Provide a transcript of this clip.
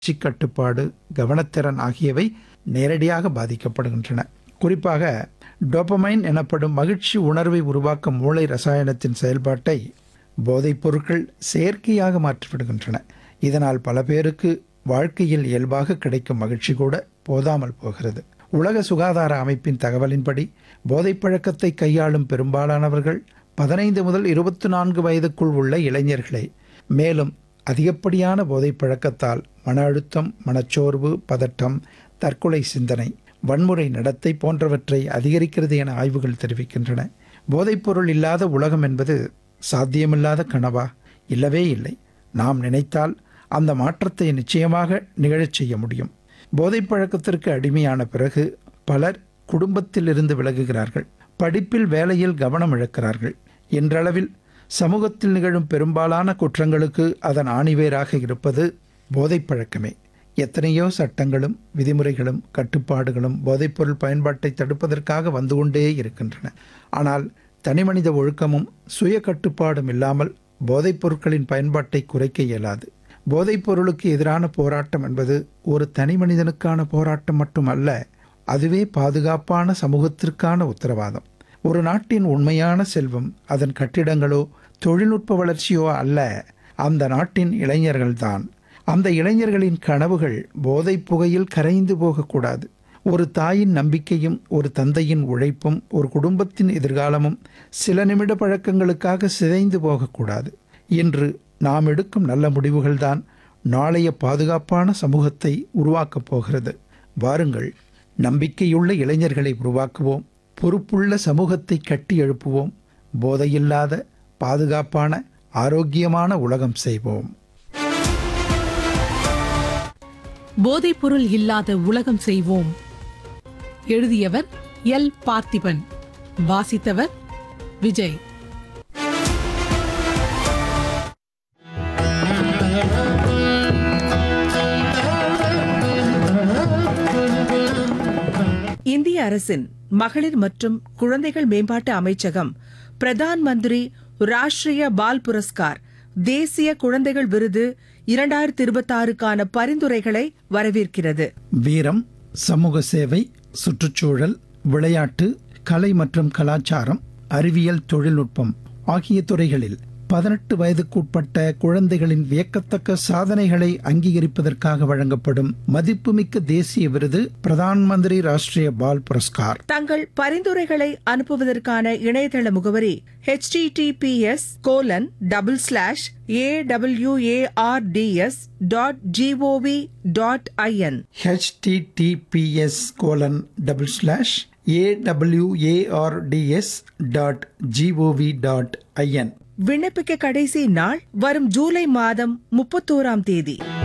உணர்ச்சி கட்டுப்பாடு கவனத்திறன் ஆகியவை நேரடியாக பாதிக்கப்படுகின்றன குறிப்பாக டோபமைன் எனப்படும் மகிழ்ச்சி உணர்வை உருவாக்கும் மூளை ரசாயனத்தின் செயல்பாட்டை போதைப் பொருட்கள் செயற்கையாக மாற்றிவிடுகின்றன இதனால் பல பேருக்கு வாழ்க்கையில் இயல்பாக கிடைக்கும் மகிழ்ச்சி கூட போதாமல் போகிறது உலக சுகாதார அமைப்பின் தகவலின்படி போதைப் பழக்கத்தை கையாளும் பெரும்பாலானவர்கள் பதினைந்து முதல் இருபத்தி நான்கு வயதுக்குள் உள்ள இளைஞர்களே மேலும் அதிகப்படியான போதைப் பழக்கத்தால் மன அழுத்தம் மனச்சோர்வு பதட்டம் தற்கொலை சிந்தனை வன்முறை நடத்தை போன்றவற்றை அதிகரிக்கிறது என ஆய்வுகள் தெரிவிக்கின்றன போதைப்பொருள் இல்லாத உலகம் என்பது சாத்தியமில்லாத கனவா இல்லவே இல்லை நாம் நினைத்தால் அந்த மாற்றத்தை நிச்சயமாக நிகழச் செய்ய முடியும் போதைப் பழக்கத்திற்கு அடிமையான பிறகு பலர் குடும்பத்தில் இருந்து விலகுகிறார்கள் படிப்பில் வேலையில் கவனம் இழக்கிறார்கள் இன்றளவில் சமூகத்தில் நிகழும் பெரும்பாலான குற்றங்களுக்கு அதன் ஆணிவேராக இருப்பது போதைப் பழக்கமே எத்தனையோ சட்டங்களும் விதிமுறைகளும் கட்டுப்பாடுகளும் போதைப்பொருள் பயன்பாட்டை தடுப்பதற்காக வந்து கொண்டே இருக்கின்றன ஆனால் தனிமனித ஒழுக்கமும் சுய கட்டுப்பாடும் இல்லாமல் போதைப் பொருட்களின் பயன்பாட்டை குறைக்க இயலாது போதைப் பொருளுக்கு எதிரான போராட்டம் என்பது ஒரு தனி மனிதனுக்கான போராட்டம் மட்டுமல்ல அதுவே பாதுகாப்பான சமூகத்திற்கான உத்தரவாதம் ஒரு நாட்டின் உண்மையான செல்வம் அதன் கட்டிடங்களோ தொழில்நுட்ப வளர்ச்சியோ அல்ல அந்த நாட்டின் இளைஞர்கள்தான் அந்த இளைஞர்களின் கனவுகள் போதைப் புகையில் கரைந்து போகக்கூடாது ஒரு தாயின் நம்பிக்கையும் ஒரு தந்தையின் உழைப்பும் ஒரு குடும்பத்தின் எதிர்காலமும் சில நிமிட பழக்கங்களுக்காக சிதைந்து போகக்கூடாது இன்று நாம் எடுக்கும் நல்ல முடிவுகள்தான் நாளைய பாதுகாப்பான சமூகத்தை உருவாக்கப் போகிறது வாருங்கள் நம்பிக்கையுள்ள இளைஞர்களை உருவாக்குவோம் பொறுப்புள்ள சமூகத்தை கட்டி எழுப்புவோம் போதையில்லாத பாதுகாப்பான ஆரோக்கியமான உலகம் செய்வோம் போதைப்பொருள் இல்லாத உலகம் செய்வோம் எழுதியவர் எல் பார்த்திபன் வாசித்தவர் விஜய் இந்திய அரசின் மகளிர் மற்றும் குழந்தைகள் மேம்பாட்டு அமைச்சகம் பிரதான் மந்திரி ராஷ்டிரிய பால் புரஸ்கார் தேசிய குழந்தைகள் விருது இரண்டாயிரத்தி இருபத்தாறுக்கான பரிந்துரைகளை வரவேற்கிறது வீரம் சமூக சேவை சுற்றுச்சூழல் விளையாட்டு கலை மற்றும் கலாச்சாரம் அறிவியல் தொழில்நுட்பம் ஆகிய துறைகளில் பதினெட்டு வயதுக்குட்பட்ட குழந்தைகளின் வியக்கத்தக்க சாதனைகளை அங்கீகரிப்பதற்காக வழங்கப்படும் மதிப்புமிக்க தேசிய விருது பிரதான் மந்திரி ராஷ்டிரிய பால் புரஸ்கார் தங்கள் பரிந்துரைகளை அனுப்புவதற்கான இணையதள முகவரி https colon double slash A dot GOV dot IN HTTPS colon double slash AWARDS dot GOV dot IN விண்ணப்பிக்க கடைசி நாள் வரும் ஜூலை மாதம் முப்பத்தோராம் தேதி